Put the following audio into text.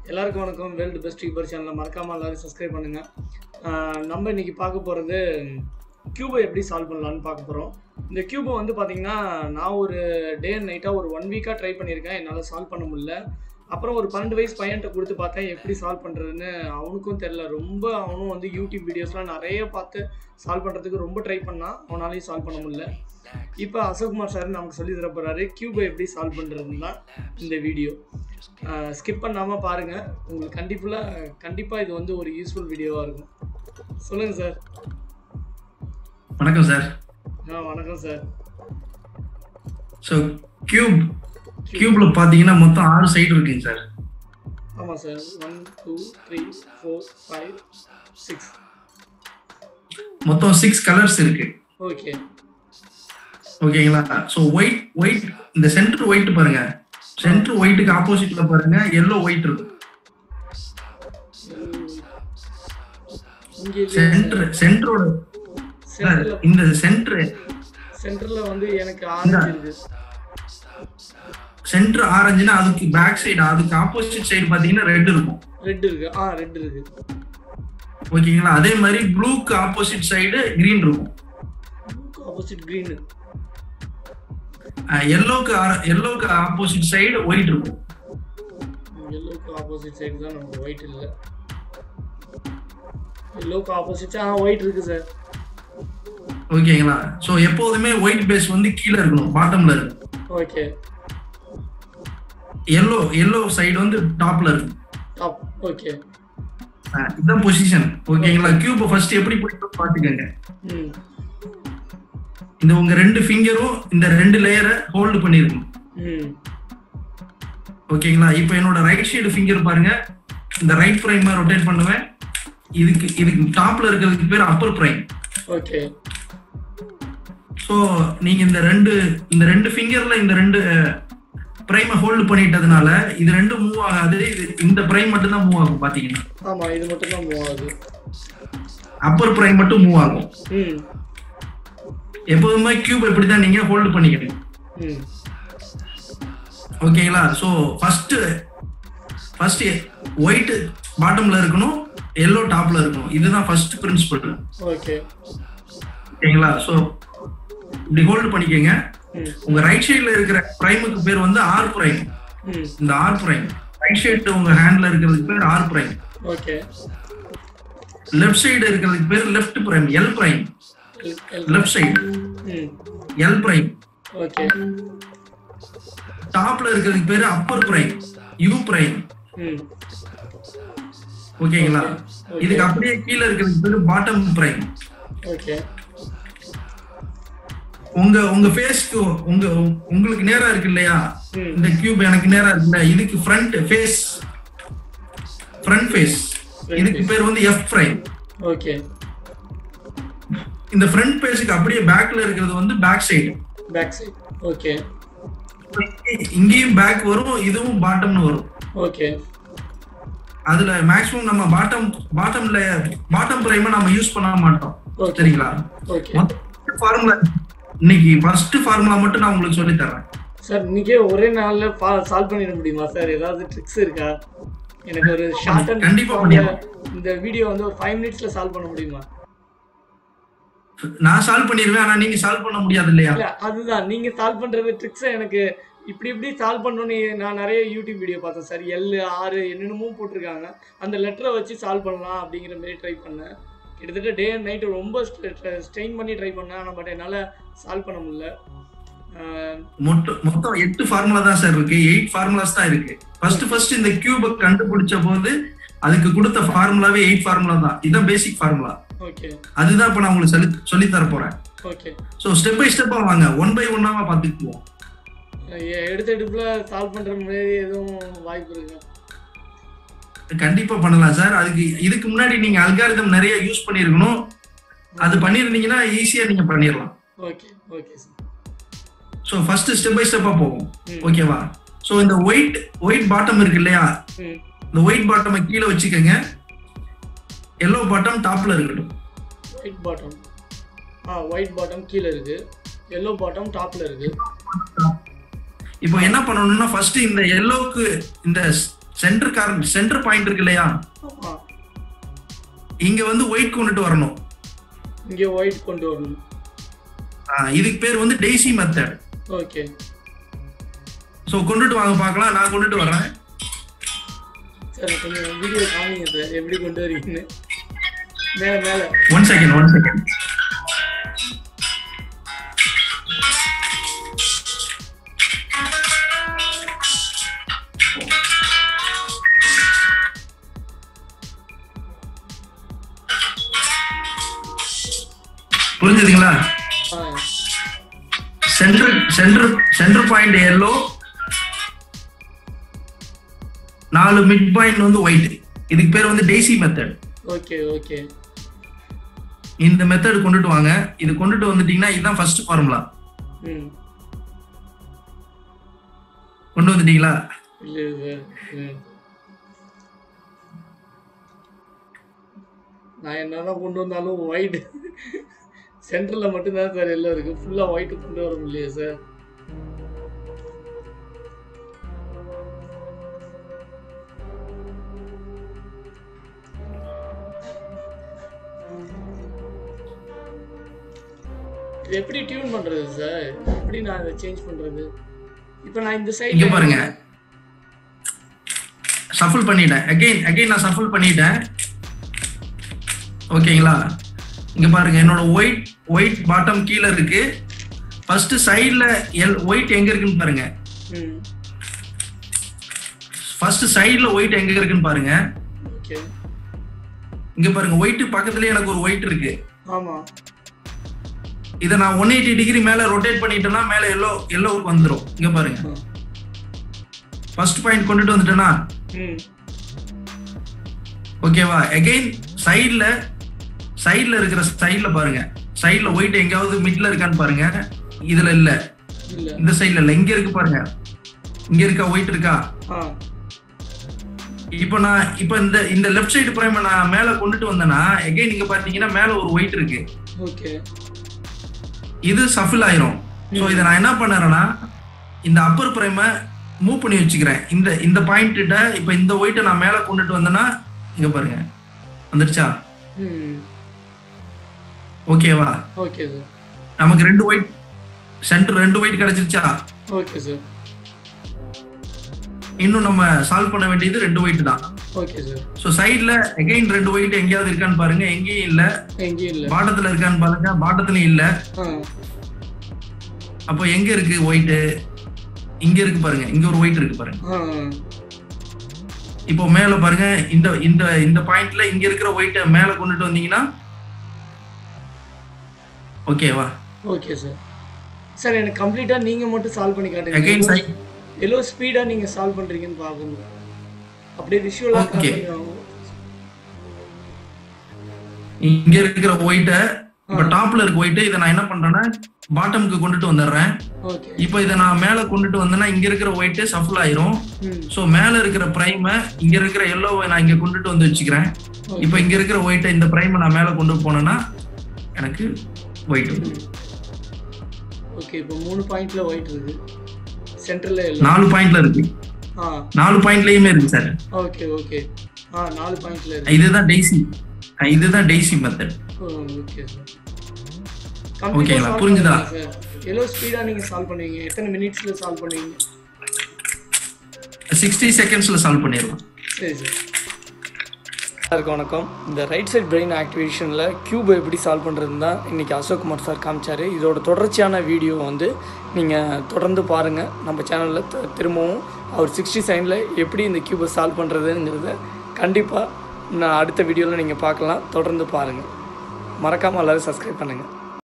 எல்லாருக்கும் வணக்கம் world best Uber சேனலில் மறக்காமல் எல்லாரும் சப்ஸ்கிரைப் பண்ணுங்கள் நம்ம இன்னைக்கு பார்க்க போகிறது கியூபை எப்படி சால்வ் பண்ணலான்னு பார்க்க போகிறோம் இந்த கியூபை வந்து பார்த்தீங்கன்னா நான் ஒரு டே அண்ட் நைட்டாக ஒரு ஒன் வீக்காக ட்ரை பண்ணியிருக்கேன் என்னால் சால்வ் பண்ண முடியல அப்புறம் ஒரு பன்னெண்டு வயசு பையன்கிட்ட கொடுத்து பார்த்தேன் எப்படி சால்வ் பண்ணுறதுன்னு அவனுக்கும் தெரில ரொம்ப அவனும் வந்து யூடியூப் வீடியோஸ்லாம் நிறைய பார்த்து சால்வ் பண்ணுறதுக்கு ரொம்ப ட்ரை பண்ணான் அவனாலையும் சால்வ் பண்ண முடியல இப்போ அசோக்குமார் சார் நமக்கு சொல்லி தர போகிறாரு கியூபை எப்படி சால்வ் பண்ணுறதுன்னு தான் இந்த வீடியோ ஸ்கிப் பண்ணாமல் பாருங்கள் உங்களுக்கு கண்டிப்பாக கண்டிப்பாக இது வந்து ஒரு யூஸ்ஃபுல் வீடியோவாக இருக்கும் சொல்லுங்கள் சார் வணக்கம் சார் ஆ வணக்கம் சார் ஸோ கியூப் கியூப்ல பாத்தீங்கன்னா மொத்தம் ஆறு சைடு இருக்குங்க சார் ஆமாம் sir one two three four five six மொத்தம் சிக்ஸ் கலர்ஸ் இருக்கு ஓகே ஓகேங்களா ஸோ ஒயிட் ஒயிட் இந்த சென்டர் ஒயிட் பாருங்க சென்டர் ஒயிட்டுக்கு ஆப்போசிட்ல பாருங்க எல்லோ ஒயிட் இருக்கும் இங்கே சென்டர் சென்டரோட சென்டரில் இந்த சென்டர் சென்டரில் வந்து எனக்கு ஆரஞ்சு இருக்கு சென்டர் ஆரஞ்சுனா அதுக்கு பேக் சைடு அதுக்கு ஆப்போசிட் சைடு பாத்தீங்கன்னா ரெட் இருக்கும் ரெட் இருக்கு ஆ ரெட் இருக்கு ஓகேங்களா அதே மாதிரி ப்ளூக்கு ஆப்போசிட் சைடு கிரீன் இருக்கும் ஆப்போசிட் க்ரீனு எல்லோக்கு எல்லோக்கு ஆப்போசிட் சைடு ஒயிட் இருக்கும் எல்லோக்கு ஆப்போசிட் சைடு தான் நமக்கு ஒயிட் இல்லை எல்லோக்கு ஆப்போசிட் ஆ ஒயிட் இருக்கு சார் ஓகேங்களா ஸோ எப்போதுமே ஒயிட் பேஸ் வந்து கீழே இருக்கணும் பாட்டம்ல இருக்கும் ஓகே எல்லோ எல்லோ சைடு வந்து டாப்ல இருக்கும் டாப் ஓகே அஹ் இதுதான் பொசிஷன் ஓகேங்களா கியூப் ஃபர்ஸ்ட் எப்படி போயிட்டு பாத்துக்கங்க ம் இந்த உங்க ரெண்டு ஃபிங்கரும் இந்த ரெண்டு லேயரை ஹோல்டு பண்ணிருக்கணும் ம் ஓகேங்களா இப்போ என்னோட ரைட் சைடு ஃபிங்கர் பாருங்க இந்த ரைட் பிரைம் ரொட்டேட் பண்ணுவேன் இதுக்கு இதுக்கு டாப்ல இருக்கிறதுக்கு பேர் அப்பர் பிரைம் ஓகே ஸோ நீங்க இந்த ரெண்டு இந்த ரெண்டு ஃபிங்கர்ல இந்த ரெண்டு பிரைமை ஹோல்டு பண்ணிட்டதுனால இது ரெண்டும் மூவ் ஆகாது இது இந்த பிரைம் மட்டும் தான் மூவ் ஆகும் பாத்தீங்கன்னா ஆமாம் இது மட்டும் தான் மூவ் ஆகுது அப்பர் பிரைம் மட்டும் மூவ் ஆகும் ம் எப்போதுமே கியூப் இப்படி தான் நீங்க ஹோல்டு பண்ணிக்கணும் ம் ஓகேங்களா ஸோ ஃபர்ஸ்ட் ஃபர்ஸ்ட் ஒயிட் பாட்டம்ல இருக்கணும் எல்லோ டாப்ல இருக்கணும் இதுதான் ஃபர்ஸ்ட் பிரின்சிபல் ஓகே ஓகேங்களா ஸோ இப்படி ஹோல்டு பண்ணிக்கோங்க ம் உங்க ரைட் சைடுல இருக்கிற பிரைமுக்கு பேர் வந்து ஆர் பிரைம் ம் இந்த ஆர் பிரைம் ரைட் சைடு உங்க ஹேண்ட்ல இருக்கிறதுக்கு பேர் R prime okay left side இருக்கிறதுக்கு பேர் left prime L prime L- L- left side ம் எல் பிரைம் ஓகே டாப்ல இருக்கிறதுக்கு பேர் அப்பர் பிரைம் யூ பிரைம் ம் ஓகேங்களா Okay. இதுக்கு அப்படியே கீழே இருக்கிறதுக்கு பேர் பாட்டம் பிரைம் ஓகே உங்க உங்க ஃபேஸ்க்கு உங்க உங்களுக்கு நேரா இருக்கு இல்லையா ம். இந்த கியூப் எனக்கு நேரா இருக்குல்ல இதுக்கு front face front face Front இதுக்கு face. பேர் வந்து எஃப் பிரைம் ஓகே இந்த ஃப்ரண்ட் ஃபேஸுக்கு அப்படியே பேக்ல இருக்கிறது வந்து back side back side okay இங்கேயும் பேக் வரும் இதுவும் பாட்டம்னு வரும் ஓகே அதுல மேக்ஸிமம் நம்ம பாட்டம் பாட்டம்ல பாட்டம் பிரைமை நம்ம யூஸ் பண்ண மாட்டோம் Okay. சரிங்களா ஓகே ஃபார்முலா இன்னைக்கு ஃபர்ஸ்ட் ஃபார்முலா மட்டும் நான் உங்களுக்கு சொல்லி தரேன் சார் இன்னைக்கே ஒரே நாள்ல சால்வ் பண்ணிட முடியுமா சார் ஏதாவது ட்ரிக்ஸ் இருக்கா எனக்கு ஒரு ஷார்ட் அண்ட் கண்டிப்பா பண்ணிடலாம். இந்த வீடியோ வந்து ஒரு ஃபைவ் மினிட்ஸ்ல சால்வ் பண்ண முடியுமா நான் சால்வ் பண்ணிடுவேன் ஆனா நீங்க சால்வ் பண்ண முடியாது இல்லையா இல்ல அதுதான் நீங்க சால்வ் பண்றது ட்ரிக்ஸ் எனக்கு இப்படி இப்படி சால்வ் பண்ணணும்னு நான் நிறைய யூடியூப் வீடியோ பார்த்தேன் சார் எல் ஆறு என்னென்னமோ போட்டிருக்காங்க அந்த லெட்டரை வச்சு சால்வ் பண்ணலாம் அப்படிங்கிற மாதிரி ட்ரை பண்ணேன் கிட்டத்தட்ட டே அண்ட் நைட்டு ரொம்ப ஸ்ட்ரெயின் பண்ணி ட்ரை பண்ணேன் ஆனால் பட் என்னால் சால்வ் பண்ண முடியல ஆஹ் மொத்தம் மொத்தம் எட்டு ஃபார்முலா தான் சார் இருக்கு எயிட் ஃபார்முலாஸ் தான் இருக்கு ஃபர்ஸ்ட் ஃபர்ஸ்ட் இந்த கியூபை கண்டுபிடிச்ச போது அதுக்கு கொடுத்த ஃபார்முலாவே எயிட் ஃபார்முலா தான் இதுதான் பேசிக் ஃபார்முலா ஓகே அதுதான் இப்ப நான் உங்களுக்கு சொல்லி சொல்லி தர போறேன் ஓகே ஸோ ஸ்டெப் பை ஸ்டெப்பா வாங்க ஒன் பை ஒன்னாவா பார்த்துக்குவோம் எடுத்த எடுப்பில் சால்வ் பண்ணுற மாதிரி எதுவும் வாய்ப்பு இருக்குங்க கண்டிப்பா பண்ணலாம் சார் அதுக்கு இதுக்கு முன்னாடி நீங்க அல்காரிதம் நிறைய யூஸ் பண்ணிருக்கணும் அது பண்ணிருந்தீங்கன்னா ஈஸியா நீங்க பண்ணிடலாம் okay okay sir so first step by ஸ்டெப்பா போகும் ம். ஓகேவா ஸோ இந்த ஒயிட் ஒயிட் பாட்டம் இருக்கு இல்லையா ம் இந்த ஒயிட் பாட்டமை கீழே வச்சுக்கோங்க எல்லோ பாட்டம் டாப்ல இருக்கட்டும் ஒயிட் பாட்டம் ஆ ஒயிட் பாட்டம் கீழே இருக்கு எல்லோ பாட்டம் டாப்ல இருக்கு இப்போ என்ன பண்ணணும்னா ஃபர்ஸ்ட் இந்த எல்லோக்கு இந்த சென்டர் கார் சென்டர் பாயிண்ட் இருக்கு இல்லையா ஆமா இங்க வந்து ஒயிட் கொண்டுட்டு வரணும் இங்கே ஒயிட் கொண்டு வரணும் ஆஹ் இதுக்கு பேர் வந்து டெய்சி மெத்தட் ஓகே ஸோ கொண்டுட்டு வாங்க பார்க்கலாம் நான் கொண்டுட்டு வரேன் சார் கொஞ்சம் வீடியோ காமிங்க சார் எப்படி கொண்டு வரீங்கன்னு மேலே மேலே ஒன் செகண்ட் ஒன் செகண்ட் புரிஞ்சுதுங்களா ஆ centre centre centre point yellow நாலு மிட் பாயிண்ட் வந்து ஒயிட் இதுக்கு பேர் வந்து டெய்சி மெத்தட் ஓகே ஓகே இந்த மெத்தட் கொண்டுட்டு வாங்க இது கொண்டுட்டு வந்துட்டீங்கன்னா இதுதான் ஃபர்ஸ்ட் ஃபார்முலா ம் கொண்டு வந்துட்டீங்களா இல்லை சார் ம். நான் என்னதான் கொண்டு வந்தாலும் ஒயிட் சென்டரில் மட்டும்தான் சார் எல்லாம் இருக்கு ஃபுல்லாக ஒயிட் கொண்டு வர முடியல சார் இது எப்படி டியூன் பண்றது சார் எப்படி நான் இதை சேஞ்ச் பண்றது இப்போ நான் இந்த சைடு இங்க பாருங்க ஷஃபிள் பண்ணிட்டேன் அகைன் அகைன் நான் ஷஃபிள் பண்ணிட்டேன் ஓகேங்களா இங்க பாருங்க என்னோட ஒயிட் ஒயிட் பாட்டம் கீழே இருக்கு ஃபர்ஸ்ட் சைடுல எல் ஒயிட் எங்க இருக்குன்னு பாருங்க ம் ஃபர்ஸ்ட் சைடுல ஒயிட் எங்க இருக்குன்னு பாருங்க ஓகே இங்க பாருங்க ஒயிட் பக்கத்துலயே எனக்கு ஒரு ஒயிட் இருக்கு ஆமாம் இதை நான் ஒன் எயிட்டி டிகிரி மேல ரொட்டேட் பண்ணிட்டேன்னா மேல எல்லோ எல்லோவுக்கு வந்துடும் இங்க பாருங்க ஃபர்ஸ்ட் பாயிண்ட் கொண்டுட்டு வந்துட்டேன்னா ம் ஓகேவா அகைன் சைடுல சைடுல இருக்கிற சைடுல பாருங்க சைடுல ஒயிட் எங்கேயாவது மிட்ல இருக்கான்னு பாருங்க இதுல இல்ல இல்லை இந்த சைடுல இல்ல இங்க இருக்கு பாருங்க இங்க இருக்கா ஒயிட் இருக்கா ஆ இப்போ நான் இப்போ இந்த இந்த லெஃப்ட் சைடு பிரைம நான் மேல கொண்டுட்டு வந்தேன்னா எகைன் இங்க பாத்தீங்கன்னா மேல ஒரு ஒயிட் இருக்கு ஓகே இது சஃபில் ஆயிரும் ஸோ இதை நான் என்ன பண்ணுறேன்னா இந்த அப்பர் பிரைம மூவ் பண்ணி வச்சுக்கிறேன் இந்த இந்த பாயிண்ட் இப்போ இந்த ஒயிட்டை நான் மேல கொண்டுட்டு வந்தேன்னா இங்க பாருங்க வந்துடுச்சா ம் ஓகேவா ஓகே சார் நமக்கு ரெண்டு ஒயிட் சென்டர் ரெண்டு ஒயிட் கிடைச்சிருச்சா ஓகே சார் இன்னும் நம்ம சால்வ் பண்ண வேண்டியது ரெண்டு ஒயிட் தான் ஓகே சார் ஸோ சைட்ல அகைன் ரெண்டு ஒயிட் எங்கேயாவது இருக்கான்னு பாருங்க எங்கேயும் இல்ல எங்கேயும் இல்லை பாட்டத்துல இருக்கான்னு பாருங்க பாட்டத்துலயும் இல்ல ஆ அப்போ எங்க இருக்கு ஒயிட் இங்க இருக்கு பாருங்க இங்க ஒரு ஒயிட் இருக்கு பாருங்க ஆ இப்போ மேல பாருங்க இந்த இந்த இந்த பாயிண்ட்ல இங்க இருக்கிற ஒயிட்டை மேல கொண்டுட்டு வந்தீங்கன்னா ஓகேவா ஓகே சார் சார் எனக்கு கம்ப்ளீட்டாக நீங்கள் மட்டும் சால்வ் பண்ணி அகைன் காட்டுங்க சைட் எவ்வளோ ஸ்பீடாக நீங்கள் சால்வ் பண்ணுறீங்கன்னு பார்க்கணும் அப்படியே விஷுவலாக Okay. காட்டுங்க இங்க இருக்கிற ஒயிட்டை இப்ப டாப்ல இருக்க ஒயிட் இதை நான் என்ன பண்றேன்னா பாட்டம்க்கு கொண்டுட்டு வந்துடுறேன் ஓகே இப்போ இதை நான் மேல கொண்டுட்டு வந்தேன்னா இங்க இருக்கிற ஒயிட் சஃபுல் ஆயிரும் ம் ஸோ மேல இருக்கிற பிரைமை இங்க இருக்கிற எல்லோவை நான் இங்க கொண்டுட்டு வந்து வச்சுக்கிறேன் இப்போ இங்க இருக்கிற ஒயிட்டை இந்த பிரைமை நான் மேல கொண்டு போனேன்னா எனக்கு ஒயிட் ஓகே இப்போ மூணு பாயிண்ட்ல ஒயிட் இருக்கு சென்டரில் இல்லை நாலு பாயிண்ட்ல இருக்கு ஆ நாலு பாயிண்ட்லயுமே இருக்கு சார் ஓகே ஓகே ஆ நாலு பாயிண்ட்ல இருக்கு இதுதான் டெய்சி இதுதான் டெய்சி மெத்தட் ஓகே சார் ஓகேங்களா, புரிஞ்சுதா? சார் எவ்வளோ ஸ்பீடாக நீங்கள் சால்வ் பண்ணுவீங்க எத்தனை மினிட்ஸில் சால்வ் பண்ணுவீங்க சிக்ஸ்டி செகண்ட்ஸ்ல சால்வ் பண்ணிடலாம் சரி சார் எல்லாருக்கும் வணக்கம் இந்த ரைட் சைட் பிரெயின் ஆக்டிவேஷனில் கியூபை எப்படி சால்வ் பண்ணுறதுன்னு தான் இன்றைக்கி அசோக் குமார் சார் காமிச்சார் இதோட தொடர்ச்சியான வீடியோ வந்து நீங்கள் தொடர்ந்து பாருங்கள் நம்ம சேனலில் திரும்பவும் அவர் சிக்ஸ்டி செகண்டில் எப்படி இந்த கியூபை சால்வ் பண்ணுறதுங்கிறத கண்டிப்பாக நான் அடுத்த வீடியோவில் நீங்கள் பார்க்கலாம் தொடர்ந்து பாருங்கள் மறக்காமல் எல்லோரும் சப்ஸ்கிரைப் பண்ணுங்கள்